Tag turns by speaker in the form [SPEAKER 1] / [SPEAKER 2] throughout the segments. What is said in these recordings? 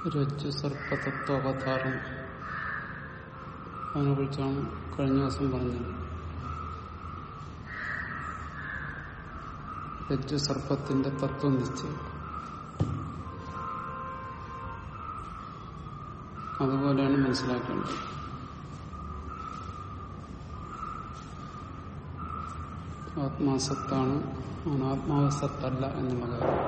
[SPEAKER 1] രജ്ജു സർപ്പതത്വവതാരം അതിനെ കുറിച്ചാണ് കഴിഞ്ഞ ദിവസം പറഞ്ഞത് രജ്ജു സർപ്പത്തിന്റെ തത്വം നിശ്ചയം അതുപോലെയാണ് മനസ്സിലാക്കേണ്ടത് ആത്മാസത്താണ് അനാത്മാവ് സത്തല്ല എന്നുള്ള കാര്യം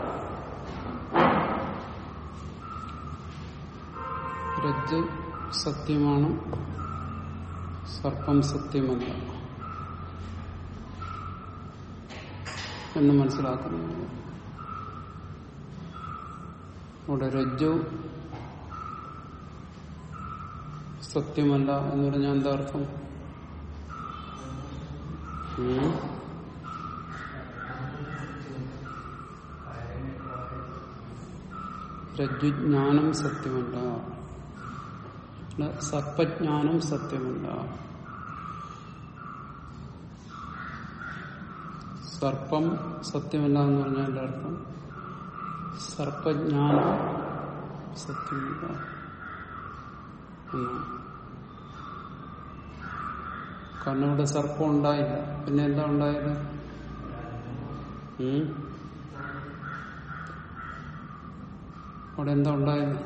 [SPEAKER 1] രജ്ജ് സത്യമാണ് സർപ്പം സത്യമല്ല എന്ന് മനസ്സിലാക്കുന്നു അവിടെ രജ്ജു സത്യമല്ല എന്ന് പറഞ്ഞാൽ എന്താ അർത്ഥം ഉം? രജ്ജുജ്ഞാനം സത്യമല്ല അല്ല, സർപ്പജ്ഞാനം സത്യമല്ല സർപ്പം സത്യമല്ല എന്ന് പറഞ്ഞാൽ എന്റെ അർത്ഥം സർപ്പജ്ഞാനം സത്യമല്ല എന്നാണ് കാരണം ഇവിടെ സർപ്പം ഉണ്ടായില്ല പിന്നെ എന്താ ഉണ്ടായത് ഉം? അവിടെ എന്താ ഉണ്ടായത്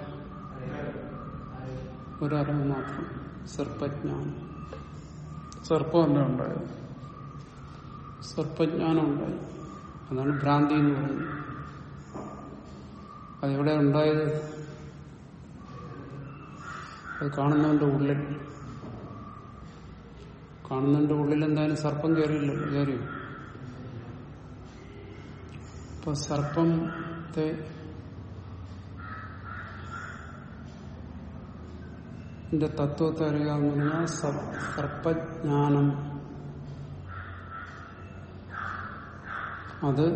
[SPEAKER 1] ഒരറിവ് മാത്രം സർപ്പജ്ഞാനം സർപ്പമല്ല ഉണ്ടായത് സർപ്പജ്ഞാനം ഉണ്ടായി അതാണ് ഭ്രാന്തി എന്ന് പറയുന്നത് അതെവിടെ ഉണ്ടായത് അത് കാണുന്നവന്റെ ഉള്ളിൽ കാണുന്നവന്റെ ഉള്ളിൽ എന്തായാലും സർപ്പം കയറിയില്ല കയറിയോ ഇപ്പൊ സർപ്പത്തെ ഇതിന്റെ തത്വത്തെ അറിയുക എന്ന് പറഞ്ഞാൽ സർ- സർപ്പജ്ഞാനം അത്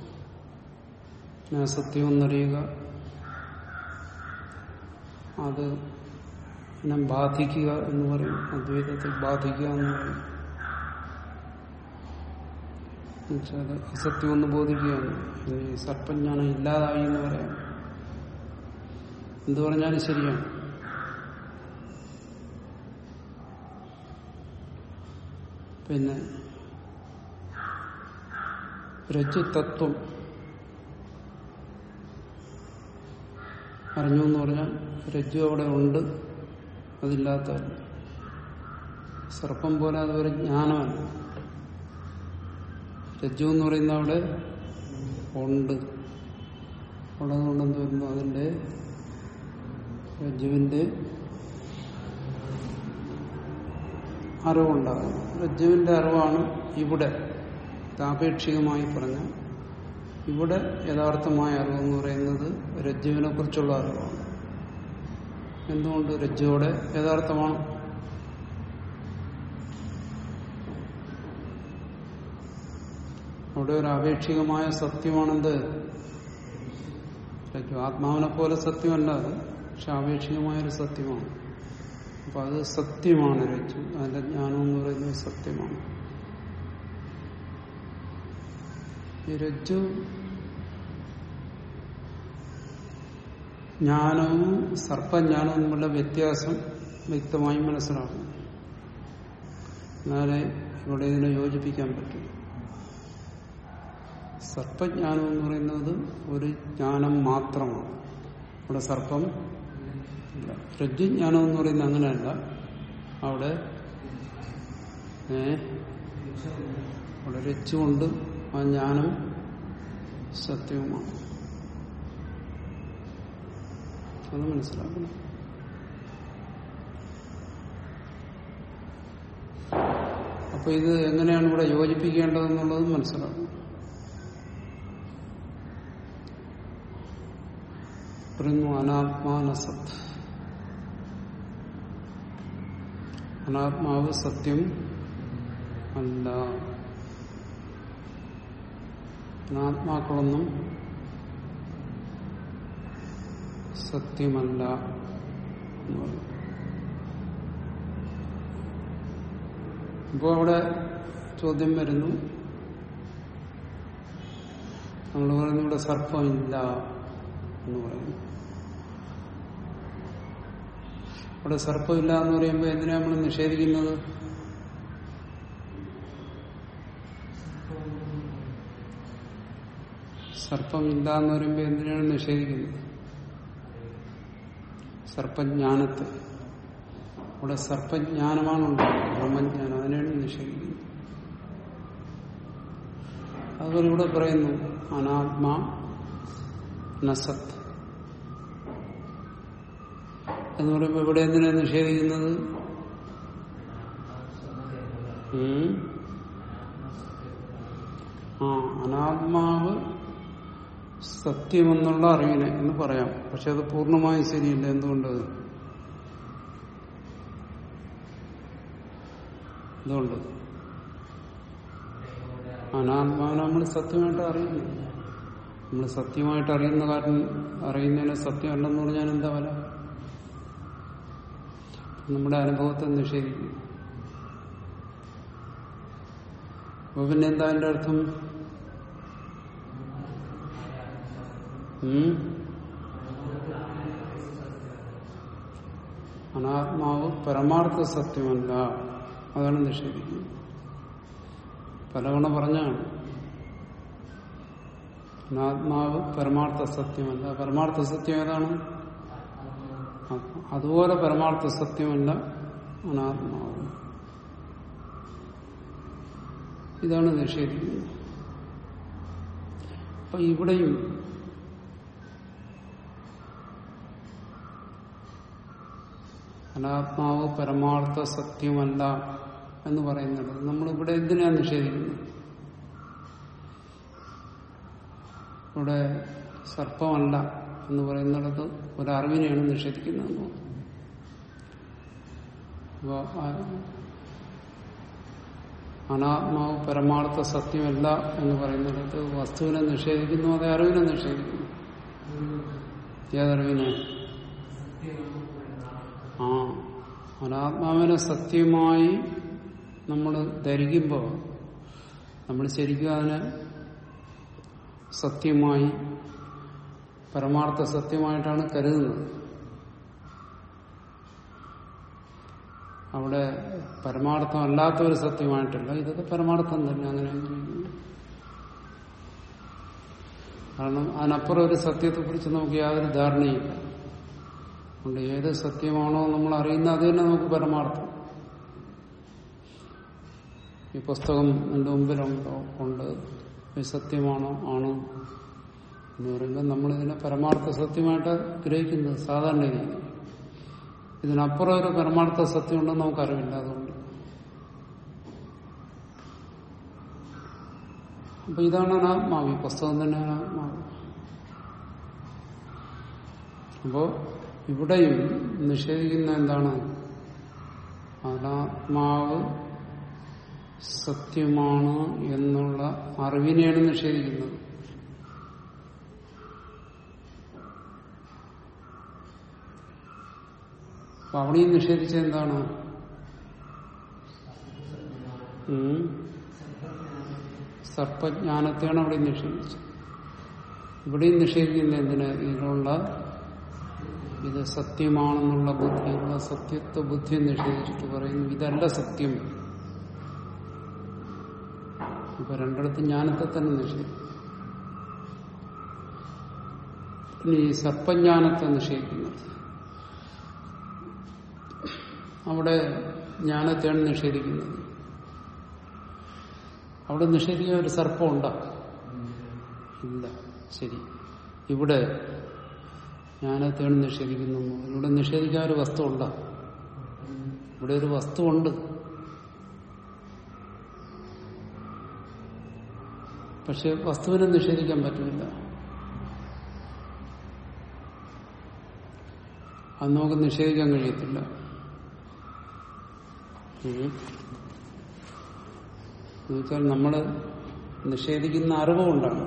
[SPEAKER 1] ഞാൻ സത്യം എന്നറിയുക അത് എന്നെ ബാധിക്കുക എന്ന് പറയും അദ്വൈതത്തിൽ ബാധിക്കുക എന്ന് പറയും എന്നുവെച്ചാൽ അത് അസത്യം ഒന്ന് ബോധിക്കുകയാണ് ഇനി സർപ്പജ്ഞാനം ഇല്ലാതായി എന്ന് പറയാം എന്തു പറഞ്ഞാലും ശരിയാണ് പിന്നെ രജ്ജു തത്വം അറിഞ്ഞു എന്ന് പറഞ്ഞാൽ രജ്ജു അവിടെ ഉണ്ട് അതില്ലാത്ത സർപ്പം പോലെ അതൊരു ജ്ഞാനമല്ല രജ്ജു എന്ന് പറയുന്ന അവിടെ ഉണ്ട് ഉള്ളതുകൊണ്ട് എന്ത് വരുന്നു അതിന്റെ രജ്ജുവിന്റെ അറിവുണ്ടാകും രജ്ജുവിന്റെ അറിവാണ് ഇവിടെ ആപേക്ഷികമായി പറഞ്ഞ ഇവിടെ യഥാർത്ഥമായ അറിവെന്ന് പറയുന്നത് രജ്ജുവിനെ കുറിച്ചുള്ള അറിവാണ് എന്തുകൊണ്ട് രജ്ജുവിടെ യഥാർത്ഥമാണ് അവിടെ ഒരു ആപേക്ഷികമായ സത്യമാണെന്ത് രജ്ജു ആത്മാവിനെ പോലെ സത്യമല്ല അത് പക്ഷെ ആപേക്ഷികമായൊരു സത്യമാണ് അപ്പൊ അത് സത്യമാണ് രജ്ജു അതിന്റെ ജ്ഞാനം എന്ന് പറയുന്നത് സത്യമാണ് ഈ രജ്ജു ജ്ഞാനവും സർപ്പജ്ഞാനവും തമ്മിലുള്ള വ്യത്യാസം വ്യക്തമായി മനസ്സിലാക്കണം എന്നാലേ ഇവിടെ ഇതിനെ യോജിപ്പിക്കാൻ പറ്റും സർപ്പജ്ഞാനം എന്ന് പറയുന്നത് ഒരു ജ്ഞാനം മാത്രമാണ് ഇവിടെ സർപ്പം ഇല്ല രജ്ജുജ്ഞാനം എന്ന് പറയുന്നത് അങ്ങനെയല്ല അവിടെ ഏ അവിടെ രജ്ജുകൊണ്ട് ആ ജ്ഞാനം സത്യവുമാണ് അത് മനസ്സിലാക്കണം അപ്പൊ ഇത് എങ്ങനെയാണ് ഇവിടെ യോജിപ്പിക്കേണ്ടതെന്നുള്ളത് മനസ്സിലാക്കണം പറയുന്നു അനാത്മാനസത്ത് അനാത്മാവ് സത്യം അല്ല അനാത്മാക്കളൊന്നും സത്യമല്ല എന്ന് പറയും ഇപ്പോൾ അവിടെ ചോദ്യം വരുന്നു നമ്മൾ പറയുന്നു ഇവിടെ സർപ്പമില്ല എന്ന് പറയുന്നു അവിടെ സർപ്പമില്ല എന്ന് പറയുമ്പോൾ എന്തിനാ നമ്മൾ നിഷേധിക്കുന്നത് സർപ്പമില്ല എന്ന് പറയുമ്പോൾ എന്തിനാണ് നിഷേധിക്കുന്നത് സർപ്പജ്ഞാനത്തെ അവിടെ സർപ്പജ്ഞാനമാണ് ഉണ്ടാകുന്നത് ബ്രഹ്മജ്ഞാനം അതിനെയാണ് നിഷേധിക്കുന്നത് അതുപോലെ ഇവിടെ പറയുന്നു അനാത്മാ നസത്ത് എന്ന് പറയുമ്പോൾ ഇവിടെ എന്തിനാ നിഷേധിക്കുന്നത് ഉം? ആ അനാത്മാവ് സത്യമെന്നുള്ള അറിവിനെ എന്ന് പറയാം പക്ഷെ അത് പൂർണ്ണമായും ശരിയില്ല എന്തുകൊണ്ട് എന്തുകൊണ്ട് അനാത്മാവിനെ നമ്മൾ സത്യമായിട്ട് അറിയുന്നു നമ്മൾ സത്യമായിട്ട് അറിയുന്ന കാരണം അറിയുന്നതിന് സത്യമല്ലെന്ന് പറഞ്ഞാൽ എന്താ ഫലം നമ്മുടെ അനുഭവത്തെ നിഷേധിക്കും അപ്പൊ പിന്നെ എന്താ എന്റെ അർത്ഥം ഉം? അനാത്മാവ് പരമാർത്ഥ സത്യമല്ല അതാണ് നിഷേധിക്കുന്നത് പലവണ പറഞ്ഞാണ് അനാത്മാവ് പരമാർത്ഥ സത്യമല്ല പരമാർത്ഥ സത്യം ഏതാണ് ആത്മ. അതുപോലെ പരമാർത്ഥ സത്യമല്ല അനാത്മാവ് ഇതാണ് നിഷേധിക്കുന്നത് അപ്പൊ ഇവിടെയും അനാത്മാവ് പരമാർത്ഥ സത്യമല്ല എന്ന് പറയുന്നത് നമ്മൾ ഇവിടെ എന്തിനാ നിഷേധിക്കുന്നത് ഇവിടെ സർപ്പമല്ല എന്ന് പറയുന്നിടത്ത് ഒരറിവിനെയാണ് നിഷേധിക്കുന്നത് അപ്പോ അനാത്മാവ് പരമാർത്ഥ സത്യമല്ല എന്ന് പറയുന്നിടത്ത് വസ്തുവിനെ നിഷേധിക്കുന്നു അതേ അറിവിനെ നിഷേധിക്കുന്നു ഏതറിവിനെ ആ അനാത്മാവിനെ സത്യമായി നമ്മൾ ധരിക്കുമ്പോൾ നമ്മൾ ശരിക്കും അതിനെ സത്യമായി പരമാർത്ഥ സത്യമായിട്ടാണ് കരുതുന്നത് അവിടെ പരമാർത്ഥമല്ലാത്ത ഒരു സത്യമായിട്ടല്ല ഇതൊക്കെ പരമാർത്ഥം തന്നെ അങ്ങനെ ആയിരിക്കുന്നു. കാരണം അതിനപ്പുറം ഒരു സത്യത്തെക്കുറിച്ച് നമുക്ക് യാതൊരു ധാരണയില്ല അതുകൊണ്ട് ഏത് സത്യമാണോ നമ്മൾ അറിയുന്നത് അത് തന്നെ നമുക്ക് പരമാർത്ഥം ഈ പുസ്തകം എന്റെ മുമ്പിലുണ്ടോ ഉണ്ട് ഇത് സത്യമാണോ ആണോ എന്ന് പറയുമ്പോൾ നമ്മളിതിനെ പരമാർത്ഥ സത്യമായിട്ട് ഗ്രഹിക്കുന്നത് സാധാരണ രീതി ഇതിനപ്പുറം ഒരു പരമാർത്ഥ സത്യം ഉണ്ടെന്ന് നമുക്കറിവില്ല അതുകൊണ്ട് അപ്പൊ ഇതാണ് അനാത്മാവ് ഈ പുസ്തകം തന്നെ അനാത്മാവ് അപ്പോ ഇവിടെയും നിഷേധിക്കുന്ന എന്താണ് അനാത്മാവ് സത്യമാണ് എന്നുള്ള അറിവിനെയാണ് നിഷേധിക്കുന്നത് അപ്പൊ അവിടെയും നിഷേധിച്ചത് എന്താണ് ഉം. സർപ്പജ്ഞാനത്തെയാണ് അവിടെ നിഷേധിച്ചത് ഇവിടെയും നിഷേധിക്കുന്ന എന്തിന് ഇതിലുള്ള ഇത് സത്യമാണെന്നുള്ള ബുദ്ധിയുള്ള സത്യത്വ ബുദ്ധി നിഷേധിച്ചിട്ട് പറയുന്നു ഇതല്ല സത്യം ഇപ്പൊ രണ്ടിടത്തും ജ്ഞാനത്തെ തന്നെ നിഷേധിക്കും പിന്നെ ഈ സർപ്പജ്ഞാനത്തെ നിഷേധിക്കുന്നത് അവിടെ ജ്ഞാനത്തെയാണ് നിഷേധിക്കുന്നത് അവിടെ നിഷേധിക്കാൻ ഒരു സർപ്പം ഉണ്ടോ ഇല്ല ശരി ഇവിടെ ജ്ഞാനത്തെയാണ് നിഷേധിക്കുന്നു ഇവിടെ നിഷേധിക്കാൻ ഒരു വസ്തു ഉണ്ടോ ഇവിടെ ഒരു വസ്തു ഉണ്ട് പക്ഷെ വസ്തുവിനെ നിഷേധിക്കാൻ പറ്റില്ല അത് നമുക്ക് നിഷേധിക്കാൻ കഴിയത്തില്ല ഉം. എന്നുവെച്ചാൽ നമ്മൾ നിഷേധിക്കുന്ന അറിവ് കൊണ്ടാണ്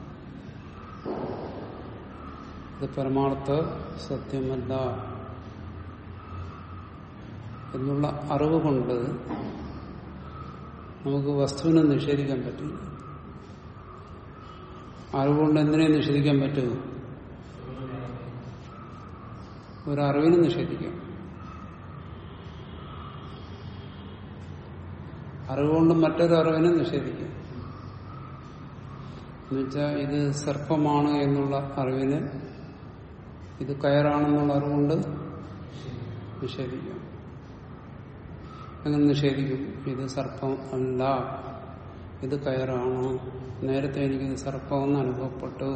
[SPEAKER 1] ഇത് പരമാർത്ഥ സത്യമല്ല എന്നുള്ള അറിവ് കൊണ്ട് നമുക്ക് വസ്തുവിനെ നിഷേധിക്കാൻ പറ്റില്ല അറിവുകൊണ്ട് എന്തിനെ നിഷേധിക്കാൻ പറ്റുമോ ഒരറിവിനെ നിഷേധിക്കാം അറിവുകൊണ്ട് മറ്റൊരു അറിവിനെ നിഷേധിക്കും എന്നുവെച്ചാൽ ഇത് സർപ്പമാണ് എന്നുള്ള അറിവിന് ഇത് കയറാണെന്നുള്ള അറിവുകൊണ്ട് നിഷേധിക്കും അങ്ങനെ നിഷേധിക്കും ഇത് സർപ്പം അല്ല ഇത് കയറാണ് നേരത്തെ എനിക്കിത് സർപ്പമെന്ന് അനുഭവപ്പെട്ടു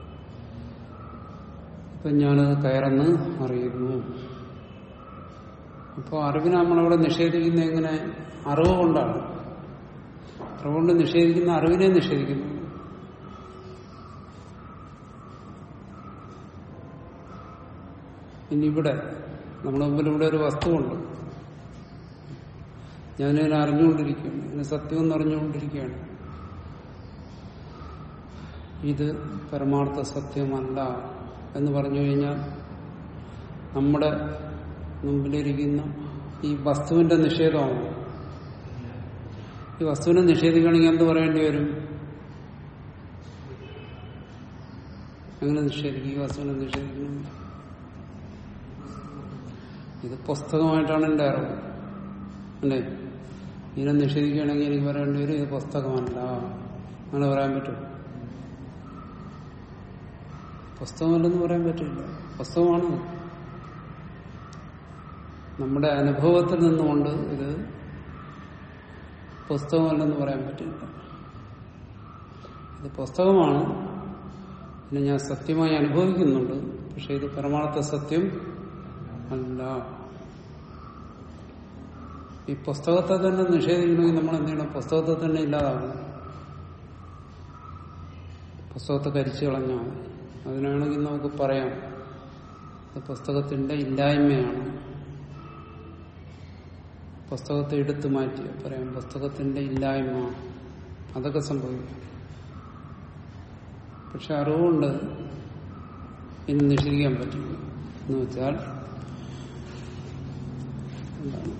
[SPEAKER 1] ഇപ്പൊ ഞാനത് കയറെന്ന് അറിയുന്നു അപ്പോൾ അറിവിനെ നമ്മളവിടെ നിഷേധിക്കുന്ന എങ്ങനെ അറിവ് കൊണ്ടാണ് അറിവ് കൊണ്ട് നിഷേധിക്കുന്ന അറിവിനെ നിഷേധിക്കുന്നു ഇനി ഇവിടെ നമ്മുടെ മുമ്പിൽ ഇവിടെ ഒരു വസ്തുവുണ്ട് ഞാനിതിനെ അറിഞ്ഞുകൊണ്ടിരിക്കുകയാണ് ഇതിന് സത്യം എന്ന് അറിഞ്ഞുകൊണ്ടിരിക്കുകയാണ് ഇത് പരമാർത്ഥ സത്യമല്ല എന്ന് പറഞ്ഞു കഴിഞ്ഞാൽ നമ്മുടെ മുമ്പിലിരിക്കുന്ന ഈ വസ്തുവിന്റെ നിഷേധമാണ് ഈ വസ്തുവിനെ നിഷേധിക്കണമെങ്കിൽ എന്ത് പറയേണ്ടി വരും എങ്ങനെ നിഷേധിക്കും ഈ വസ്തുവിനെ നിഷേധിക്കണം ഇത് പുസ്തകമായിട്ടാണ് എന്റെ അറിവ് അല്ലേ ഇതിനെ നിഷേധിക്കുകയാണെങ്കിൽ എനിക്ക് പറയേണ്ടി വരും ഇത് പുസ്തകമല്ല അങ്ങനെ പറയാൻ പറ്റും പുസ്തകമല്ലെന്ന് പറയാൻ പറ്റില്ല പുസ്തകമാണ് നമ്മുടെ അനുഭവത്തിൽ നിന്നുകൊണ്ട് ഇത് പുസ്തകമല്ലെന്ന് പറയാൻ പറ്റില്ല ഇത് പുസ്തകമാണ് പിന്നെ ഞാൻ സത്യമായി അനുഭവിക്കുന്നുണ്ട് പക്ഷെ ഇത് പരമാർത്ഥ സത്യം അല്ല ഈ പുസ്തകത്തെ തന്നെ നിഷേധിക്കണമെങ്കിൽ നമ്മൾ എന്ത് ചെയ്യണം പുസ്തകത്തെ തന്നെ ഇല്ലാതാകണം പുസ്തകത്തെ കരിച്ചു കളഞ്ഞാൽ മതി അതിനാണെങ്കിൽ നമുക്ക് പറയാം ഇത് പുസ്തകത്തിന്റെ ഇല്ലായ്മയാണ് പുസ്തകത്തെ എടുത്തു മാറ്റി പറയാം പുസ്തകത്തിന്റെ ഇല്ലായ്മ അതൊക്കെ സംഭവിക്കും പക്ഷെ അറിവുകൊണ്ട് ഇനി നിഷേധിക്കാൻ പറ്റില്ല എന്ന് വെച്ചാൽ എന്താണ്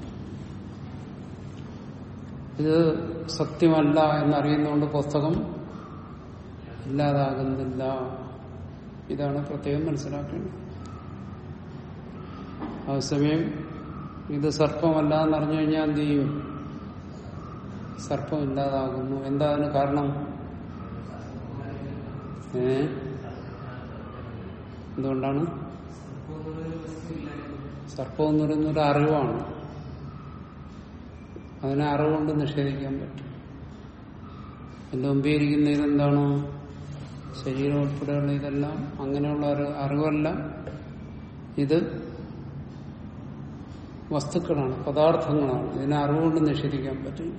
[SPEAKER 1] ഇത് സത്യമല്ല എന്നറിയുന്നതുകൊണ്ട് പുസ്തകം ഇല്ലാതാകുന്നില്ല ഇതാണ് പ്രത്യേകം മനസ്സിലാക്കേണ്ടത് അതേസമയം ഇത് സർപ്പമല്ല എന്നറിഞ്ഞു കഴിഞ്ഞാൽ എന്ത് ചെയ്യും സർപ്പം ഇല്ലാതാകുന്നു എന്താ അതിന് കാരണം ഏ എന്തുകൊണ്ടാണ് സർപ്പം എന്ന് പറയുന്ന ഒരു അറിവാണ് അതിനെ അറിവുകൊണ്ട് നിഷേധിക്കാൻ പറ്റും എന്റെ മുമ്പേ ഇരിക്കുന്ന ഇതെന്താണ് ശരീരം ഉൾപ്പെടെയുള്ള ഇതെല്ലാം അങ്ങനെയുള്ള ഒരു അറിവല്ല ഇത് വസ്തുക്കളാണ് പദാർത്ഥങ്ങളാണ് ഇതിനെ അറിവുകൊണ്ട് നിഷേധിക്കാൻ പറ്റില്ല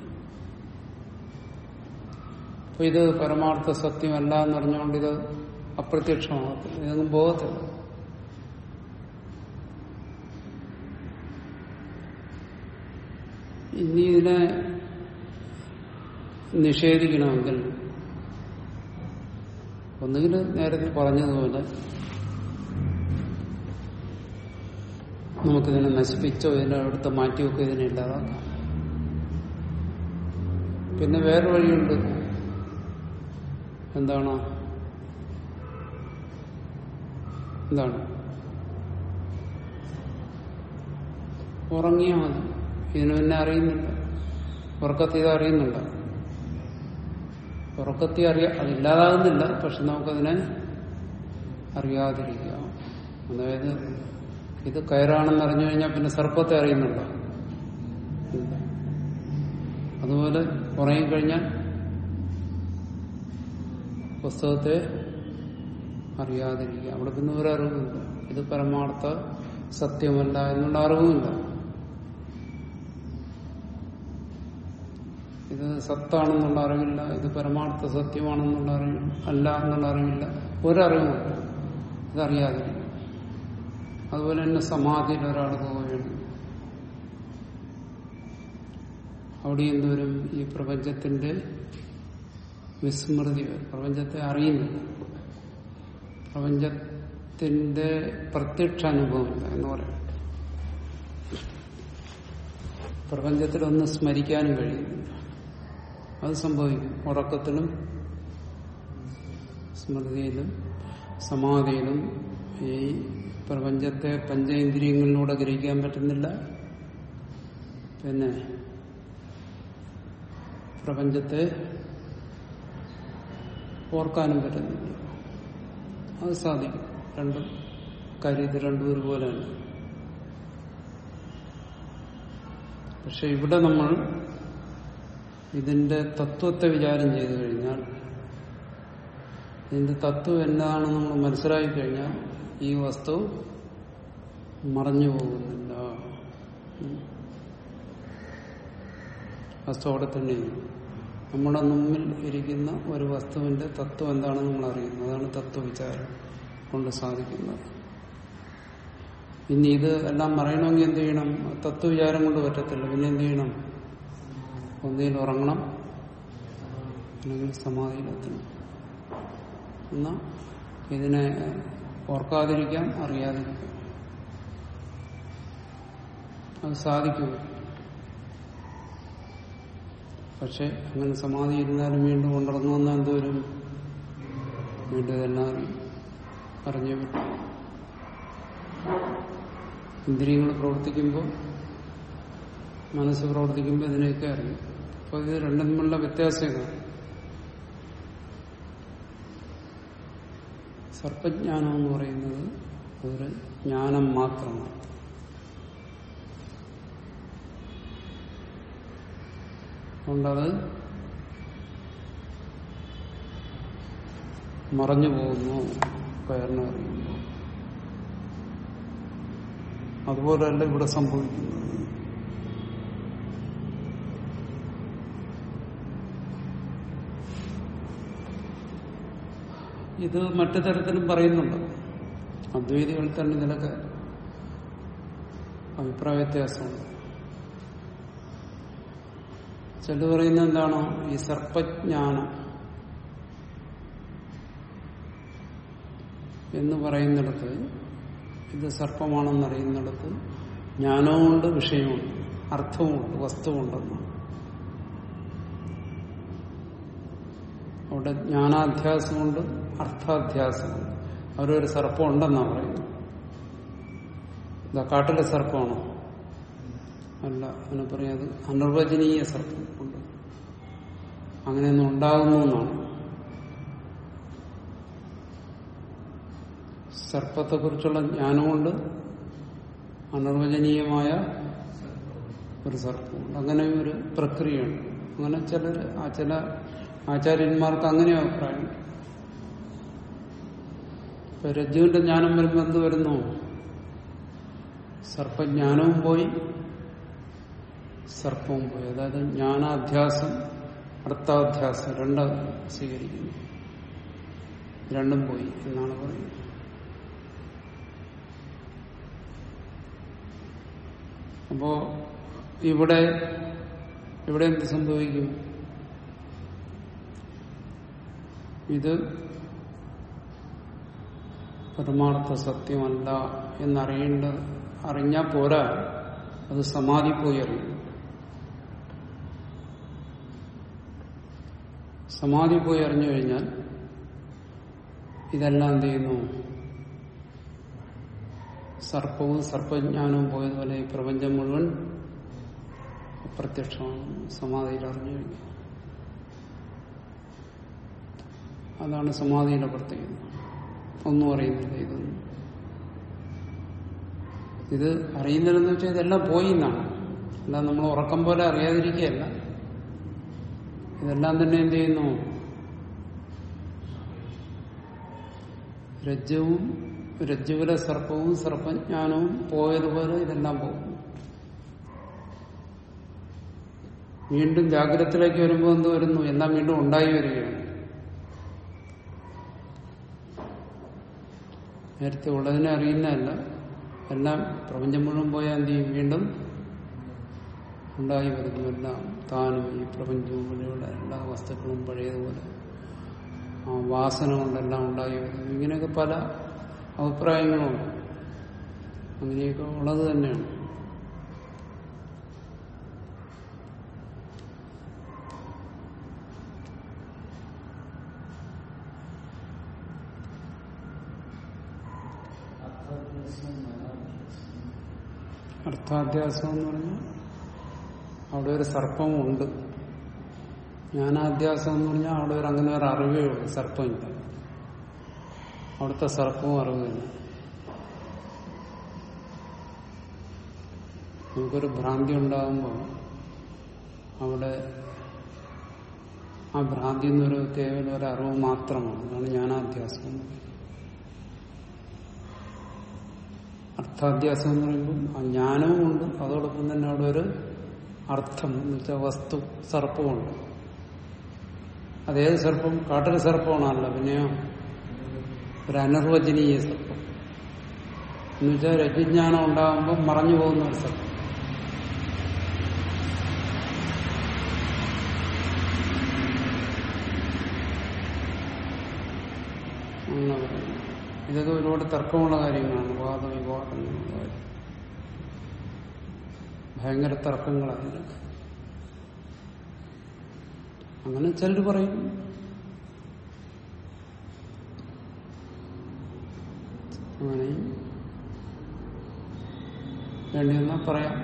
[SPEAKER 1] അപ്പൊ ഇത് പരമാർത്ഥ സത്യമല്ല എന്നറിഞ്ഞുകൊണ്ട് ഇത് അപ്രത്യക്ഷമാകത്തില്ല ഇതൊന്നും പോകത്തില്ല ഇനി ഇതിനെ നിഷേധിക്കണമെങ്കിൽ ഒന്നുകിൽ നേരത്തെ പറഞ്ഞതുപോലെ നമുക്കിതിനെ നശിപ്പിച്ചോ ഇതിനെ അടുത്ത് മാറ്റിവെക്കോ ഇതിനെ ഇല്ലാതാക്കാം പിന്നെ വേറെ വഴിയുണ്ട് എന്താണ് എന്താണ് ഉറങ്ങിയാൽ മതി ഇതിന് പിന്നെ അറിയുന്നില്ല ഉറക്കത്തിൽ ഇത് അറിയുന്നില്ല ഉറക്കത്തിൽ അറിയാ അതില്ലാതാകുന്നില്ല പക്ഷെ നമുക്കതിനെ അറിയാതിരിക്കുക അതായത് ഇത് കയറാണെന്ന് അറിഞ്ഞു കഴിഞ്ഞാൽ പിന്നെ സർപ്പത്തെ അറിയുന്നുണ്ടോ ഇല്ല അതുപോലെ ഉറങ്ങിക്കഴിഞ്ഞാൽ പുസ്തകത്തെ അറിയാതിരിക്കുക അവിടെ പിന്നെ ഒരു അറിവുമില്ല ഇത് പരമാർത്ഥ സത്യമല്ല എന്നുള്ള അറിവുമില്ല ഇത് സത്താണെന്നുള്ള അറിവില്ല ഇത് പരമാർത്ഥ സത്യമാണെന്നുള്ള അറിവ് അല്ല എന്നുള്ള അറിവില്ല ഒരറിവുമില്ല ഇതറിയാതിരിക്കും അതുപോലെ തന്നെ സമാധിയിൽ ഒരാൾ പോവുകയാണ് അവിടെ എന്തോരും ഈ പ്രപഞ്ചത്തിന്റെ വിസ്മൃതി വരും. പ്രപഞ്ചത്തെ അറിയുന്നില്ല പ്രപഞ്ചത്തിന്റെ പ്രത്യക്ഷ അനുഭവമില്ല എന്ന് പറയാം പ്രപഞ്ചത്തിലൊന്ന് സ്മരിക്കാനും കഴിയുന്നില്ല അത് സംഭവിക്കും ഉറക്കത്തിലും സ്മൃതിയിലും സമാധിയിലും ഈ പ്രപഞ്ചത്തെ പഞ്ചേന്ദ്രിയങ്ങളിലൂടെ ഗ്രഹിക്കാൻ പറ്റുന്നില്ല പിന്നെ പ്രപഞ്ചത്തെ ഓർക്കാനും പറ്റുന്നില്ല അത് സാധിക്കും രണ്ടും കാര്യത്തിൽ രണ്ടും ഒരുപോലെയാണ് പക്ഷെ ഇവിടെ നമ്മൾ ഇതിന്റെ തത്വത്തെ വിചാരം ചെയ്തു കഴിഞ്ഞാൽ ഇതിന്റെ തത്വം എന്താണെന്ന് നമ്മൾ മനസ്സിലാക്കി കഴിഞ്ഞാൽ ഈ വസ്തു മറഞ്ഞു പോകുന്നില്ല ഉം. വസ്തു അവിടെ തന്നെയാണ് നമ്മുടെ മുമ്പിൽ ഇരിക്കുന്ന ഒരു വസ്തുവിന്റെ തത്വം എന്താണെന്ന് നമ്മൾ അറിയുന്നു അതാണ് തത്വവിചാരം കൊണ്ട് സാധിക്കുന്നത് ഇനി ഇത് എല്ലാം പറയണമെങ്കിൽ എന്ത് ചെയ്യണം തത്വവിചാരം കൊണ്ട് പറ്റത്തില്ല പിന്നെ എന്ത് ചെയ്യണം ഒന്നിൽ ഉറങ്ങണം അല്ലെങ്കിൽ സമാധിയിലെത്തണം എന്നാ ഇതിനെ ഓർക്കാതിരിക്കാം അറിയാതിരിക്കാം അത് സാധിക്കും പക്ഷെ അങ്ങനെ സമാധി ഇരുന്നാലും വീണ്ടും ഉണർന്നു വന്നാൽ എന്തോരും വീണ്ടും ഇതെല്ലാം അറിയും അറിഞ്ഞേ പറ്റും ഇന്ദ്രിയങ്ങൾ പ്രവർത്തിക്കുമ്പോൾ മനസ്സ് പ്രവർത്തിക്കുമ്പോൾ ഇതിനെയൊക്കെ അറിയും അപ്പോൾ ഇത് രണ്ടും തമ്മിലുള്ള വ്യത്യാസങ്ങൾ സർപ്പജ്ഞാനം എന്ന് പറയുന്നത് ഒരു ജ്ഞാനം മാത്രമാണ് അതുകൊണ്ടത് മറഞ്ഞു പോകുന്നു കയറിനെ അറിയുമ്പോൾ അതുപോലെയല്ല ഇവിടെ സംഭവിക്കുന്നത് ഇത് മറ്റു തരത്തിലും പറയുന്നുണ്ട് അദ്വൈതികൾ തന്നെ ഇതിലൊക്കെ അഭിപ്രായ വ്യത്യാസമുണ്ട് ചില പറയുന്നത് എന്താണോ ഈ സർപ്പജ്ഞാനം എന്ന് പറയുന്നിടത്ത് ഇത് സർപ്പമാണെന്നറിയുന്നിടത്ത് ജ്ഞാനവുമുണ്ട് വിഷയമുണ്ട് അർത്ഥവുമുണ്ട് വസ്തുവുണ്ടെന്ന് അവിടെ ജ്ഞാനാധ്യാസമുണ്ട് അർത്ഥാധ്യാസമുണ്ട് അവരൊരു സർപ്പം ഉണ്ടെന്നാണ് പറയുന്നത് ഇതാ കാട്ടിലെ സർപ്പമാണോ അല്ല അതിനെ പറയാം അത് അനിർവചനീയ സർപ്പം ഉണ്ട് അങ്ങനെയൊന്നും ഉണ്ടാകുന്നു എന്നാണ് സർപ്പത്തെക്കുറിച്ചുള്ള ജ്ഞാനമുണ്ട് അനിർവചനീയമായ ഒരു സർപ്പമുണ്ട് അങ്ങനെ ഒരു പ്രക്രിയയുണ്ട് അങ്ങനെ ചിലർ ആ ചില ആചാര്യന്മാർക്ക് അങ്ങനെ അഭിപ്രായമുണ്ട് ഇപ്പൊ രജ്ജുവിന്റെ ജ്ഞാനം വരുമ്പോൾ എന്ത് വരുന്നു സർപ്പജ്ഞാനവും പോയി സർപ്പവും പോയി അതായത് ജ്ഞാനാധ്യാസം അർത്ഥാധ്യാസം രണ്ടും സ്വീകരിക്കുന്നു രണ്ടും പോയി എന്നാണ് പറയുന്നത് അപ്പോ ഇവിടെ ഇവിടെ എന്ത് സംഭവിക്കും ഇത് പരമാർത്ഥ സത്യമല്ല എന്നറിയേണ്ട അറിഞ്ഞാൽ പോരാ അത് സമാധി പോയി അറിയും സമാധി പോയി അറിഞ്ഞു കഴിഞ്ഞാൽ ഇതെല്ലാം എന്ത് ചെയ്യുന്നു സർപ്പവും സർപ്പജ്ഞാനവും പോയതുപോലെ ഈ പ്രപഞ്ചം മുഴുവൻ അപ്രത്യക്ഷമാണ് സമാധിയിൽ അറിഞ്ഞു കഴിഞ്ഞു അതാണ് സമാധിയിലെ പ്രത്യേകത ഒന്നും അറിയുന്നില്ല ഇതൊന്നും ഇത് അറിയുന്നില്ലെന്ന് വെച്ചാൽ ഇതെല്ലാം പോയി എന്നാണ് അല്ല നമ്മൾ ഉറക്കം പോലെ അറിയാതിരിക്കുകയല്ല ഇതെല്ലാം തന്നെ എന്ത് ചെയ്യുന്നു രജ്ജവും രജ്ജുവിലെ സർപ്പവും സർപ്പജ്ഞാനവും പോയതുപോലെ ഇതെല്ലാം പോകും വീണ്ടും ജാഗ്രതത്തിലേക്ക് വരുമ്പോൾ എന്ത് വരുന്നു എല്ലാം വീണ്ടും ഉണ്ടായി വരികയാണ് നേരത്തെ ഉള്ളതിനെ അറിയുന്നതല്ല എല്ലാം പ്രപഞ്ചം മുഴുവൻ പോയാൽ എന്ത് ചെയ്യും വീണ്ടും ഉണ്ടായി വരുന്നു എല്ലാം താനും ഈ പ്രപഞ്ചവും പോലെയുള്ള എല്ലാ വസ്തുക്കളും പഴയതുപോലെ ആ വാസന കൊണ്ടെല്ലാം ഉണ്ടായി വരുന്നു ഇങ്ങനെയൊക്കെ പല അഭിപ്രായങ്ങളുണ്ട് അങ്ങനെയൊക്കെ ഉള്ളത് തന്നെയാണ് അർത്ഥാധ്യാസം എന്ന് പറഞ്ഞാൽ അവിടെ ഒരു സർപ്പമുണ്ട് ജ്ഞാനാധ്യാസം എന്ന് പറഞ്ഞാൽ അവിടെ ഒരു അങ്ങനെ ഒരു അറിവേ ഉള്ളൂ സർപ്പമില്ല അവിടുത്തെ സർപ്പവും അറിവില്ല നമുക്കൊരു ഭ്രാന്തി ഉണ്ടാകുമ്പോൾ അവിടെ ആ ഭ്രാന്തി എന്നൊരു കേവലം ഒരു അറിവ് മാത്രമാണ് അതാണ് ജ്ഞാനാധ്യാസം എന്ന് പറയുന്നത്. അർത്ഥാധ്യാസം എന്ന് പറയുമ്പോൾ ആ ജ്ഞാനവും ഉണ്ട് അതോടൊപ്പം തന്നെ അവിടെ ഒരു അർത്ഥം എന്ന് വെച്ചാൽ വസ്തു സർപ്പമുണ്ട് അതേത് സർപ്പം കാട്ടിലെ സർപ്പമാണല്ല പിന്നെയോ ഒരു അനിർവചനീയ സർപ്പം എന്ന് വെച്ചാൽ രജ്ഞാനം ഉണ്ടാകുമ്പോൾ മറഞ്ഞു പോകുന്ന ഒരു സർപ്പം അങ്ങനെ പറയുന്നു. ഇതൊക്കെ ഒരുപാട് തർക്കമുള്ള കാര്യങ്ങളാണ് വാദവിവാദം എന്നുള്ള കാര്യം ഭയങ്കര തർക്കങ്ങളാണ് ഇതിനൊക്കെ അങ്ങനെ ചിലർ പറയും അങ്ങനെയും വേണ്ടി വന്നാൽ പറയാം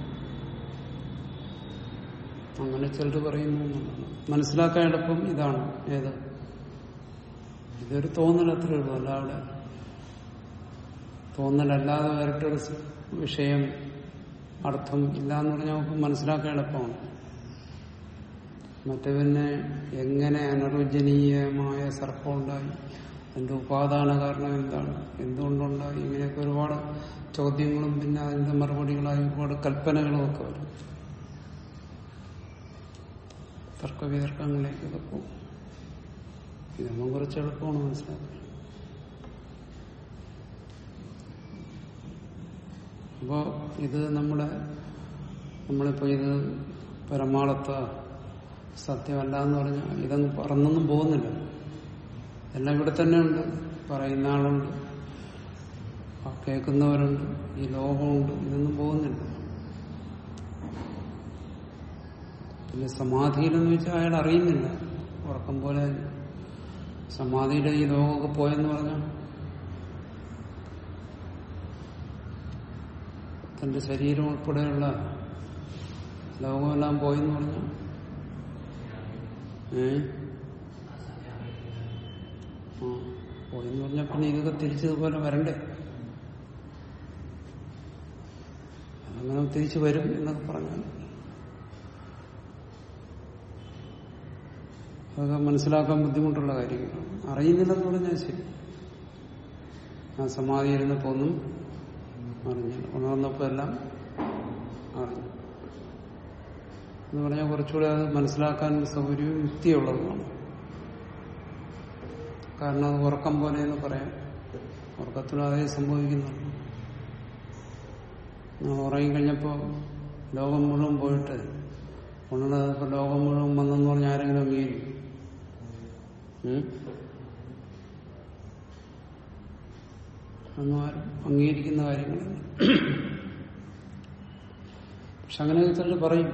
[SPEAKER 1] അങ്ങനെ ചിലർ പറയുന്നു എന്നുള്ളതാണ്. മനസ്സിലാക്കാൻ എളുപ്പം ഇതാണ് ഏത് ഇതൊരു തോന്നൽ അത്രേ ഉള്ളൂ അല്ല അവിടെ തോന്നലല്ലാതെ വേറിട്ടൊരു സ് വിഷയം അർത്ഥം ഇല്ല എന്ന് പറഞ്ഞാൽ നമുക്ക് മനസ്സിലാക്കാൻ എളുപ്പമാണ് മറ്റേ പിന്നെ എങ്ങനെ അനർവചനീയമായ സർപ്പം ഉണ്ടായി അതിന്റെ ഉപാദാന കാരണം എന്താണ് എന്തുകൊണ്ടുണ്ടായി ഇങ്ങനെയൊക്കെ ഒരുപാട് ചോദ്യങ്ങളും പിന്നെ അതിന്റെ മറുപടികളായി ഒരുപാട് കൽപ്പനകളും ഒക്കെ വരും തർക്കവിതർക്കങ്ങളിലേക്കൊക്കെ പോകും ഇതൊന്നും കുറച്ച് എളുപ്പമാണ് മനസ്സിലാക്കാൻ അപ്പോ ഇത് നമ്മുടെ നമ്മളിപ്പോ ഇത് പരമാളത്ത സത്യമല്ല എന്ന് പറഞ്ഞാൽ ഇതങ്ങ് പറന്നൊന്നും പോകുന്നില്ല എല്ലാം ഇവിടെ തന്നെ ഉണ്ട് പറയുന്ന ആളുണ്ട് ആ കേൾക്കുന്നവരുണ്ട് ഈ ലോകമുണ്ട് ഇതൊന്നും പോകുന്നില്ല പിന്നെ സമാധിയിലെന്ന് വെച്ചാൽ അയാൾ അറിയുന്നില്ല ഉറക്കം പോലെ സമാധിയുടെ ഈ ലോകമൊക്കെ പോയെന്ന് പറഞ്ഞാൽ തന്റെ ശരീരം ഉൾപ്പെടെയുള്ള ലോകമെല്ലാം പോയെന്ന് പറഞ്ഞാൽ ഏ ആ പോയെന്ന് പറഞ്ഞാൽ പിന്നെ ഇതൊക്കെ തിരിച്ചതുപോലെ വരണ്ടേ അതങ്ങനെ തിരിച്ചു വരും എന്നൊക്കെ പറഞ്ഞാൽ അതൊക്കെ മനസ്സിലാക്കാൻ ബുദ്ധിമുട്ടുള്ള കാര്യങ്ങളാണ് അറിയുന്നില്ലെന്ന് പറഞ്ഞാൽ ശരി ആ സമാധി ഇരുന്നപ്പോ ഒന്നും അറിഞ്ഞില്ല ഉണർന്നപ്പോ എല്ലാം അറിഞ്ഞു എന്ന് പറഞ്ഞാൽ കുറച്ചുകൂടെ അത് മനസ്സിലാക്കാൻ സൗകര്യവും യുക്തിയുള്ളതുമാണ് കാരണം അത് ഉറക്കം പോലെ എന്ന് പറയാം ഉറക്കത്തിലും അതേ സംഭവിക്കുന്നുണ്ട് ഞാൻ ഉറങ്ങിക്കഴിഞ്ഞപ്പോ ലോകം മുഴുവൻ പോയിട്ട് ഉണർന്നപ്പോ ലോകം മുഴുവൻ വന്നെന്ന് പറഞ്ഞ ആരെങ്കിലും അംഗീകരിക്കും ഉം? അതൊന്നും ആരും അംഗീകരിക്കുന്ന കാര്യങ്ങളല്ല പക്ഷെ അങ്ങനെ ചിലർ പറയും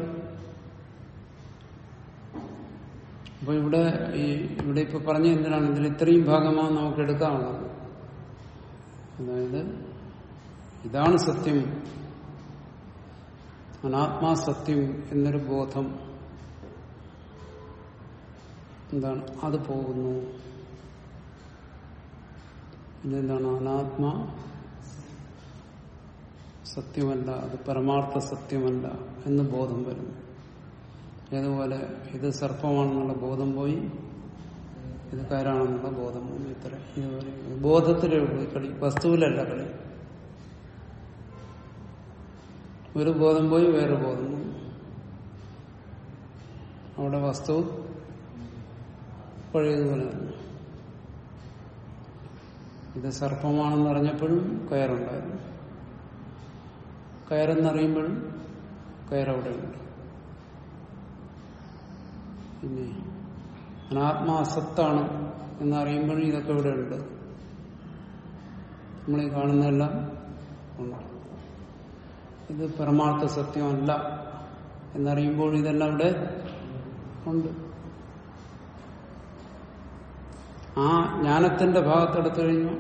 [SPEAKER 1] അപ്പൊ ഇവിടെ ഈ ഇവിടെ ഇപ്പൊ പറഞ്ഞ എന്തിനാണ് ഇതിൽ ഇത്രയും ഭാഗമാണ് നമുക്ക് എടുക്കാനുള്ളത് അതായത് ഇതാണ് സത്യം അനാത്മാ സത്യം എന്നൊരു ബോധം എന്താണ് അത് പോകുന്നു പിന്നെന്താണ് അനാത്മ സത്യമല്ല അത് പരമാർത്ഥ സത്യമല്ല എന്ന് ബോധം വരുന്നു ഏതുപോലെ ഇത് സർപ്പമാണെന്നുള്ള ബോധം പോയി ഇത് കയറാണെന്നുള്ള ബോധം വന്നു ഇത്ര ഇതുപോലെ ബോധത്തിലേ ഉള്ളൂ ഈ കളി വസ്തുവിലല്ല കളി ഒരു ബോധം പോയി വേറെ ബോധം വന്നു അവിടെ വസ്തു പഴയതുപോലെ തന്നെ ഇത് സർപ്പമാണെന്ന് അറിഞ്ഞപ്പോഴും കയറുണ്ടായിരുന്നു കയറെന്നറിയുമ്പോഴും കയറവിടെയുണ്ട് പിന്നെ അനാത്മാ അസത്താണ് എന്നറിയുമ്പോഴും ഇതൊക്കെ ഇവിടെ ഉണ്ട് നമ്മളീ കാണുന്നതെല്ലാം ഉണ്ട് ഇത് പരമാർത്ഥ സത്യമല്ല എന്നറിയുമ്പോൾ ഇതെല്ലാം ഇവിടെ ഉണ്ട് ആ ജ്ഞാനത്തിന്റെ ഭാഗത്തെടുത്തു കഴിഞ്ഞു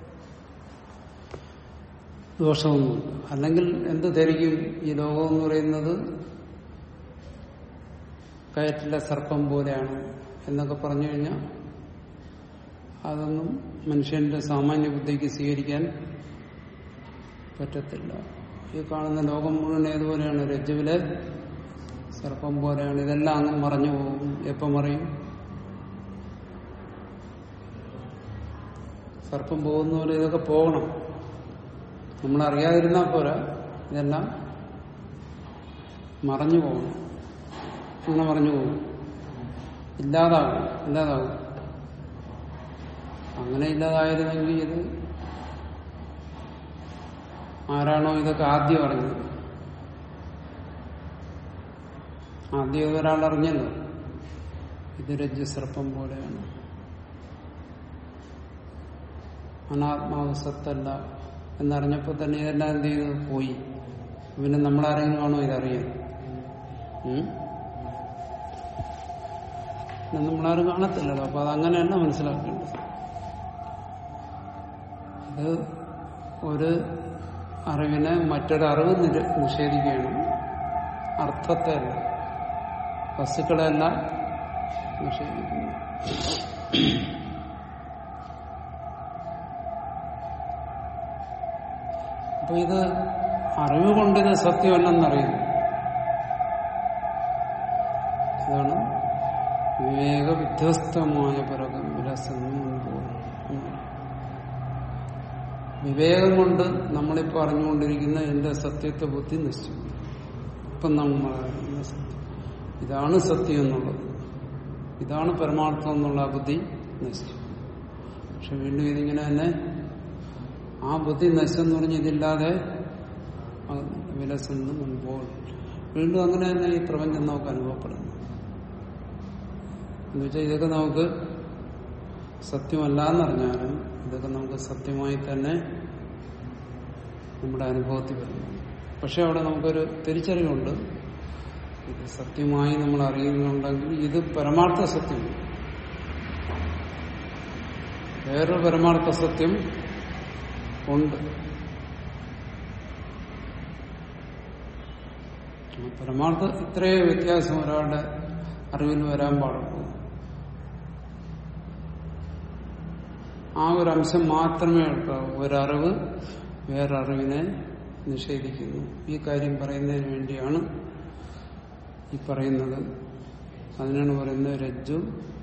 [SPEAKER 1] ദോഷമൊന്നുമില്ല അല്ലെങ്കിൽ എന്ത് ധരിക്കും ഈ ലോകം എന്ന് പറയുന്നത് കയറ്റിലെ സർപ്പം പോലെയാണ് എന്നൊക്കെ പറഞ്ഞു കഴിഞ്ഞാൽ അതൊന്നും മനുഷ്യന്റെ സാമാന്യ ബുദ്ധിക്ക് സ്വീകരിക്കാൻ പറ്റത്തില്ല ഈ കാണുന്ന ലോകം മുഴുവൻ ഏതുപോലെയാണ് രജ്ജുവിലെ സർപ്പം പോലെയാണ് ഇതെല്ലാം അങ്ങ് മറഞ്ഞു പോകും എപ്പം മറിയും സർപ്പം പോകുന്ന പോലെ ഇതൊക്കെ പോകണം നമ്മൾ അറിയാതിരുന്നാൽ പോരാ ഇതെല്ലാം മറഞ്ഞു പോകണം അങ്ങനെ മറഞ്ഞു പോകും ഇല്ലാതാകും ഇല്ലാതാകും അങ്ങനെ ഇല്ലാതായിരുന്നെങ്കിൽ ഇത് ആരാണോ ഇതൊക്കെ ആദ്യം അറിഞ്ഞത് ആദ്യം ഒരാൾ അറിഞ്ഞല്ലോ ഇത് രജ്ജുസർപ്പം പോലെയാണ് അനാത്മാവ് സത്തല്ല എന്നറിഞ്ഞപ്പോ തന്നെ ഇതെല്ലാം എന്ത് ചെയ്തു പോയി പിന്നെ നമ്മളാരെങ്കിലും ആണോ ഇതറിയാൻ ഉം? പിന്നെ നമ്മളാരും കാണത്തില്ലല്ലോ അപ്പൊ അതങ്ങനെയല്ല മനസ്സിലാക്കേണ്ടത് ഇത് ഒരു അറിവിനെ മറ്റൊരു അറിവ് നിര- നിഷേധിക്കുകയാണ് അർത്ഥത്തെ അല്ല വസ്തുക്കളെല്ലാം നിഷേധിക്കുന്നു അപ്പൊ ഇത് അറിവ് കൊണ്ടിത് സത്യമല്ലെന്നറിയുന്നു ഇതാണ് വിവേക വിധ്വസ്തമായ പിറകം വിലസെന്ന് മുൻപ് വിവേകം കൊണ്ട് നമ്മളിപ്പോ അറിഞ്ഞുകൊണ്ടിരിക്കുന്ന എന്റെ സത്യത്തെ ബുദ്ധി നശിച്ചു ഇപ്പം നമ്മൾ അറിയുന്ന സത്യം ഇതാണ് സത്യം എന്നുള്ളത് ഇതാണ് പരമാർത്ഥം എന്നുള്ള ആ ബുദ്ധി നശിച്ചു പക്ഷെ വീണ്ടും ഇതിങ്ങനെ തന്നെ ആ ബുദ്ധി നശിച്ചെന്ന് പറഞ്ഞ് ഇതില്ലാതെ വിലസെന്ന് മുൻപോൾ വീണ്ടും അങ്ങനെ തന്നെ ഈ പ്രപഞ്ചം നമുക്ക് അനുഭവപ്പെടുന്നു എന്നുവെച്ചാൽ ഇതൊക്കെ നമുക്ക് സത്യമല്ല എന്നറിഞ്ഞാലും ഇതൊക്കെ നമുക്ക് സത്യമായി തന്നെ നമ്മുടെ അനുഭവത്തിൽ വരുന്നു പക്ഷെ അവിടെ നമുക്കൊരു തിരിച്ചറിവുണ്ട് ഇത് സത്യമായി നമ്മൾ അറിയുന്നുണ്ടെങ്കിൽ ഇത് പരമാർത്ഥ സത്യം വേറൊരു പരമാർത്ഥ സത്യം ഉണ്ട് ആ പരമാർത്ഥ ഇത്രയേ വ്യത്യാസം ഒരാളുടെ അറിവിൽ വരാൻ പാടുള്ളൂ ആ ഒരു അംശം മാത്രമേ എടുക്കാവൂ ഒരറിവ് വേറൊറിവിനെ നിഷേധിക്കുന്നു ഈ കാര്യം പറയുന്നതിന് വേണ്ടിയാണ് ഈ പറയുന്നത് അതിനാണ് പറയുന്നത് രജ്ജു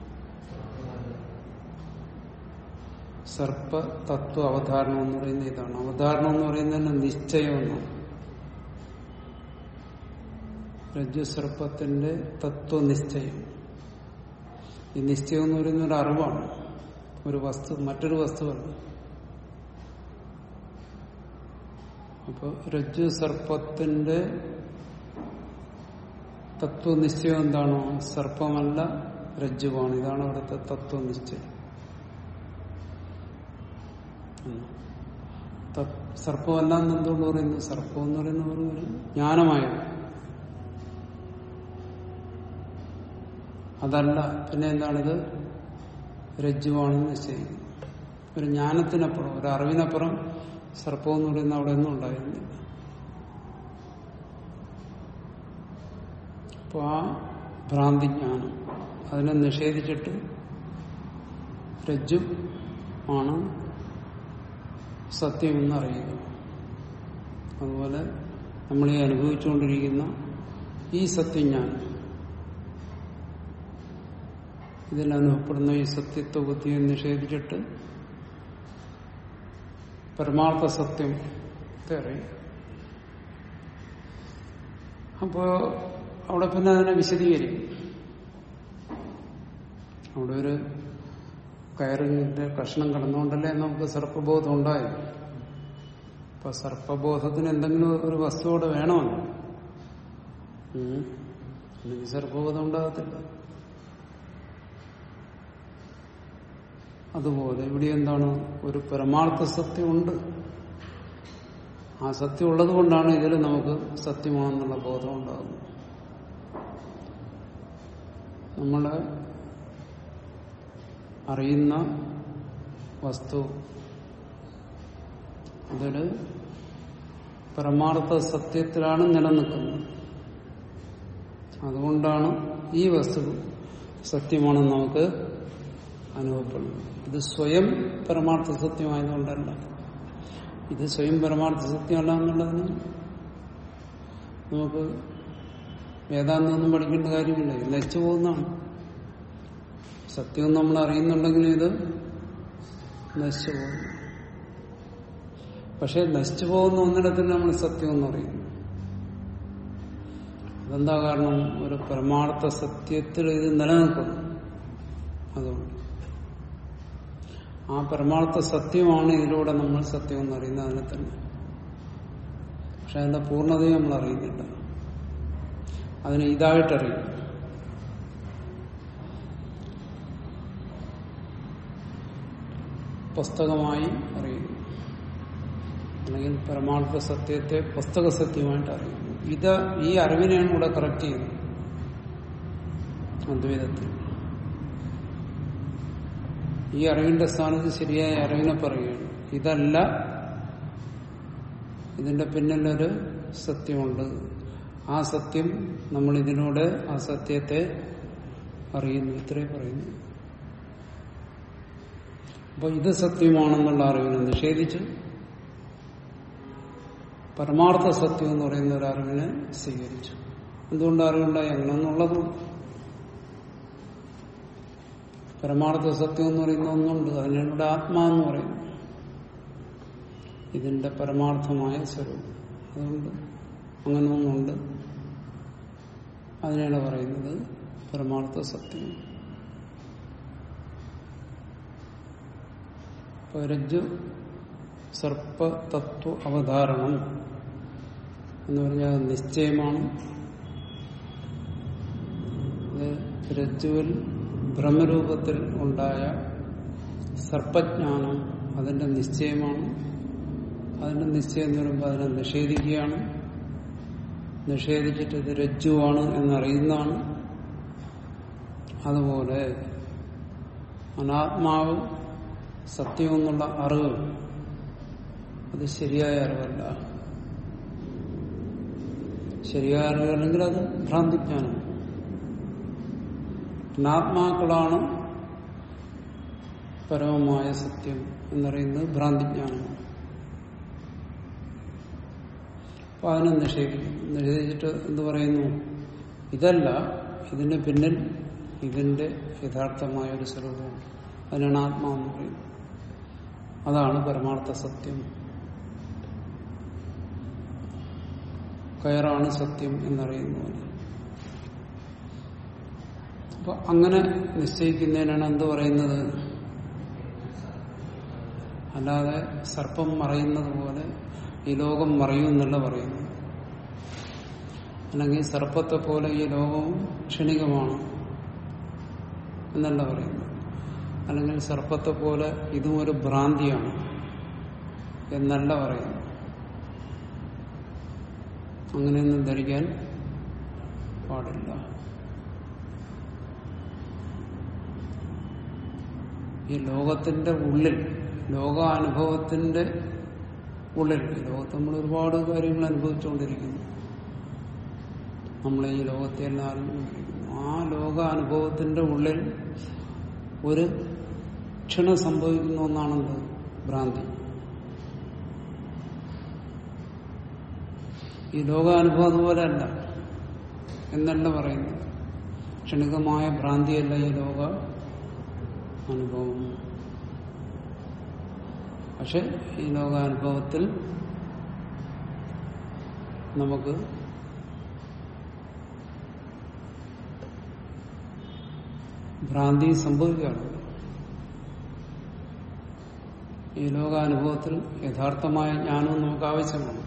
[SPEAKER 1] സർപ്പ തത്വ അവതാരണം എന്ന് പറയുന്നത് ഇതാണ് അവതാരണം എന്ന് പറയുന്നതിന് നിശ്ചയമെന്നാണ് രജ്ജു സർപ്പത്തിന്റെ തത്വനിശ്ചയം ഈ നിശ്ചയം എന്ന് പറയുന്ന ഒരു അറിവാണ് ഒരു വസ്തു മറ്റൊരു വസ്തുവല്ല അപ്പൊ രജ്ജു സർപ്പത്തിന്റെ തത്വനിശ്ചയം എന്താണോ സർപ്പമല്ല രജ്ജുവാണ് ഇതാണ് അവിടുത്തെ തത്വനിശ്ചയം സർപ്പമല്ല എന്ന് എന്തുകൊണ്ട് പറയുന്നു സർപ്പം എന്ന് പറയുന്ന ഒരു ഒരു ജ്ഞാനമായത് അതല്ല പിന്നെ എന്താണിത് രജ്ജുവാണെന്ന് നിശ്ചയിക്കുന്നു ഒരു ജ്ഞാനത്തിനപ്പുറം ഒരു അറിവിനപ്പുറം സർപ്പം എന്ന് പറയുന്ന അവിടെ ഒന്നും ഉണ്ടായിരുന്നില്ല അപ്പോൾ ആ ഭ്രാന്തിജ്ഞാനം അതിനെ നിഷേധിച്ചിട്ട് രജ്ജു ആണ് സത്യമെന്ന് അറിയുക അതുപോലെ നമ്മൾ ഈ അനുഭവിച്ചുകൊണ്ടിരിക്കുന്ന ഈ സത്യജ്ഞാനം ഇതിൽ അനുഭവപ്പെടുന്ന ഈ സത്യത്വ ബുദ്ധിയെ നിഷേധിച്ചിട്ട് പരമാർത്ഥ സത്യം അറിയും അപ്പോ അവിടെ പിന്നെ അതിനെ വിശദീകരിക്കും അവിടെ ഒരു കയറിന്റെ കഷ്ണം കടന്നുകൊണ്ടല്ലേ നമുക്ക് സർപ്പബോധം ഉണ്ടായത് അപ്പൊ സർപ്പബോധത്തിന് എന്തെങ്കിലും ഒരു വസ്തു അവിടെ വേണമല്ലോ ഉം. അല്ലെങ്കിൽ സർപ്പബോധം ഉണ്ടാകത്തില്ല അതുപോലെ ഇവിടെ എന്താണ് ഒരു പരമാർത്ഥ സത്യമുണ്ട് ആ സത്യം ഉള്ളത് കൊണ്ടാണ് ഇതിൽ നമുക്ക് സത്യമാണെന്നുള്ള ബോധം ഉണ്ടാകുന്നത് നമ്മള് അറിയുന്ന വസ്തു അതൊരു പരമാർത്ഥ സത്യത്തിലാണ് നിലനിൽക്കുന്നത് അതുകൊണ്ടാണ് ഈ വസ്തു സത്യമാണെന്ന് നമുക്ക് അനുഭവപ്പെടുന്നു ഇത് സ്വയം പരമാർത്ഥ സത്യമായതുകൊണ്ടല്ല ഇത് സ്വയം പരമാർത്ഥ സത്യമല്ല എന്നുള്ളതിന് നമുക്ക് വേദാന്തമൊന്നും പഠിക്കേണ്ട കാര്യമില്ല ഇത് നശിച്ചു പോകുന്നതാണ് സത്യം നമ്മൾ അറിയുന്നുണ്ടെങ്കിൽ ഇത് നശിച്ചു പോകുന്നു പക്ഷെ നശിച്ചു പോകുന്ന ഒന്നിടത്തിന് നമ്മൾ സത്യം എന്ന് പറയുന്നു അതെന്താ കാരണം ഒരു പരമാർത്ഥ സത്യത്തിൽ ഇത് നിലനിൽക്കുന്നു അതുകൊണ്ട് ആ പരമാർത്ഥ സത്യമാണ് ഇതിലൂടെ നമ്മൾ സത്യം എന്ന് അറിയുന്നത് അതിനെ തന്നെ പക്ഷെ അതിന്റെ പൂർണ്ണതയെ നമ്മൾ അറിയുന്നില്ല അതിനെ ഇതായിട്ടറിയും പുസ്തകമായി അറിയുന്നു അല്ലെങ്കിൽ പരമാർത്ഥ സത്യത്തെ പുസ്തക സത്യമായിട്ട് അറിയുന്നു ഇത് ഈ അറിവിനെയാണ് ഇവിടെ കറക്റ്റ് ചെയ്യുന്നത് അദ്വൈതത്തിൽ ഈ അറിവിന്റെ സ്ഥാനത്ത് ശരിയായ അറിവിനെ പറയുകയാണ് ഇതല്ല ഇതിന്റെ പിന്നിലൊരു സത്യമുണ്ട് ആ സത്യം നമ്മൾ ഇതിലൂടെ ആ സത്യത്തെ അറിയുന്നു ഇത്രേ പറയുന്നു അപ്പൊ ഇത് സത്യമാണെന്നുള്ള അറിവിനെ നിഷേധിച്ചു പരമാർത്ഥ സത്യം എന്ന് പറയുന്ന ഒരു അറിവിനെ സ്വീകരിച്ചു എന്തുകൊണ്ട് അറിവുണ്ടായി അങ്ങനെന്നുള്ളത് പരമാർത്ഥ സത്യം എന്ന് പറയുന്ന ഒന്നുണ്ട് അതിനൂടെ ആത്മാവെന്ന് പറയുന്നു ഇതിന്റെ പരമാർത്ഥമായ സ്വരൂപം അതുകൊണ്ട് അങ്ങനെ ഒന്നുണ്ട് അതിനാണ് പറയുന്നത് പരമാർത്ഥ സത്യം ഇപ്പൊ രജ്ജു സർപ്പ തത്വ അവതാരണം എന്ന് പറഞ്ഞാൽ അത് നിശ്ചയമാണ് ഇത് രജ്ജുവിൽ ഭ്രമരൂപത്തിൽ ഉണ്ടായ സർപ്പജ്ഞാനം അതിന്റെ നിശ്ചയമാണ് അതിന്റെ നിശ്ചയം എന്ന് പറയുമ്പോൾ അതിനെ നിഷേധിക്കുകയാണ് നിഷേധിച്ചിട്ട് ഇത് രജ്ജുവാണ് എന്നറിയുന്നതാണ് അതുപോലെ അനാത്മാവ് സത്യം എന്നുള്ള അറിവ് അത് ശരിയായ അറിവല്ല ശരിയായ അറിവല്ലെങ്കിൽ അത് ഭ്രാന്തിജ്ഞാനം അനാത്മാക്കളാണ് പരമമായ സത്യം എന്നറിയുന്നത് ഭ്രാന്തിജ്ഞാനമാണ് അപ്പൊ അതിനെ നിഷേധിക്കും നിഷേധിച്ചിട്ട് എന്ത് പറയുന്നു ഇതല്ല ഇതിന് പിന്നിൽ ഇതിന്റെ യഥാർത്ഥമായ ഒരു സ്വരൂപമുണ്ട് അതിനാണ് ആത്മാവെന്ന് പറയുന്നത് അതാണ് പരമാർത്ഥ സത്യം കയറാണ് സത്യം എന്നറിയുന്നത് അപ്പൊ അങ്ങനെ നിശ്ചയിക്കുന്നതിനാണ് എന്ത് പറയുന്നത് അല്ലാതെ സർപ്പം മറയുന്നത് പോലെ ഈ ലോകം മറയുമെന്നല്ല പറയുന്നു അല്ലെങ്കിൽ സർപ്പത്തെ പോലെ ഈ ലോകവും ക്ഷണികമാണ് എന്നല്ല പറയുന്നു അല്ലെങ്കിൽ സർപ്പത്തെ പോലെ ഇതും ഒരു ഭ്രാന്തിയാണ് എന്നല്ല പറയുന്നു അങ്ങനെയൊന്നും ധരിക്കാൻ പാടില്ല ഈ ലോകത്തിന്റെ ഉള്ളിൽ ലോകാനുഭവത്തിന്റെ ഉള്ളിൽ ഈ ലോകത്ത് നമ്മൾ ഒരുപാട് കാര്യങ്ങൾ അനുഭവിച്ചുകൊണ്ടിരിക്കുന്നു നമ്മൾ ഈ ലോകത്തെ എല്ലാം അറിഞ്ഞുകൊണ്ടിരിക്കുന്നു ആ ലോകാനുഭവത്തിന്റെ ഉള്ളിൽ ഒരു ക്ഷണം സംഭവിക്കുന്ന ഒന്നാണെന്ത് ഭ്രാന്തി ഈ ലോകാനുഭവം അതുപോലെ അല്ല എന്നല്ല പറയുന്നത് ക്ഷണികമായ ഭ്രാന്തിയല്ല ഈ ലോക അനുഭവം പക്ഷെ ഈ ലോകാനുഭവത്തിൽ നമുക്ക് ഭ്രാന്തി സംഭവിക്കാറുണ്ട് ഈ ലോകാനുഭവത്തിൽ യഥാർത്ഥമായ ജ്ഞാനവും നമുക്ക് ആവശ്യമാണ്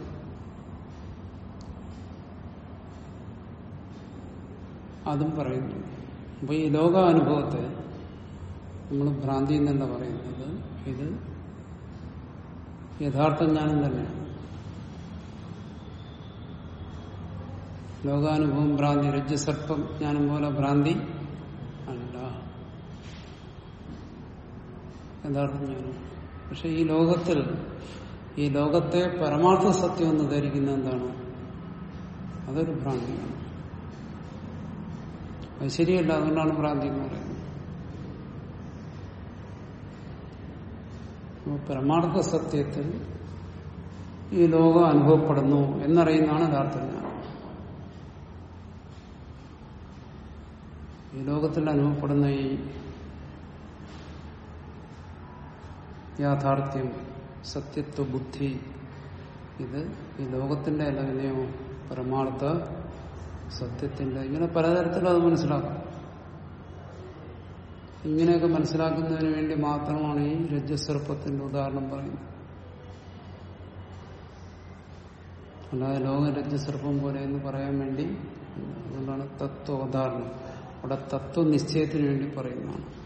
[SPEAKER 1] അതും പറയുന്നു അപ്പൊ ഈ ലോകാനുഭവത്തെ നമ്മൾ ഭ്രാന്തി എന്നല്ല പറയുന്നത് ഇത് യഥാർത്ഥ ജ്ഞാനം തന്നെയാണ് ലോകാനുഭവം ഭ്രാന്തി രജ്ജസർപ്പം ജ്ഞാനം പോലെ ഭ്രാന്തി അല്ല യഥാർത്ഥ ജ്ഞാനം പക്ഷെ ഈ ലോകത്തിൽ ഈ ലോകത്തെ പരമാർത്ഥ സത്യം എന്ന് ധരിക്കുന്ന എന്താണ് അതൊരു ഭ്രാന്തിയാണ് അത് ശരിയല്ല അതുകൊണ്ടാണ് ഭ്രാന്തി എന്ന് പറയുന്നത് അപ്പൊ പരമാർത്ഥ സത്യത്തിൽ ഈ ലോകം അനുഭവപ്പെടുന്നു എന്നറിയുന്നതാണ് യഥാർത്ഥ ജ്ഞാനം ഈ ലോകത്തിൽ അനുഭവപ്പെടുന്ന ഈ യാഥാർത്ഥ്യം സത്യത്വ ബുദ്ധി ഇത് ഈ ലോകത്തിന്റെ അല്ല വിനയോ പരമാർത്ഥ സത്യത്തിന്റെ ഇങ്ങനെ പലതരത്തിലും അത് മനസ്സിലാക്കാം ഇങ്ങനെയൊക്കെ മനസ്സിലാക്കുന്നതിന് വേണ്ടി മാത്രമാണ് ഈ രജ്ജസർപ്പത്തിന്റെ ഉദാഹരണം പറയുന്നത് അല്ലാതെ ലോക രജ്ജസർപ്പം പോലെ എന്ന് പറയാൻ വേണ്ടി അതുകൊണ്ടാണ് തത്വോദാഹരണം അവിടെ തത്വനിശ്ചയത്തിന് വേണ്ടി പറയുന്നതാണ്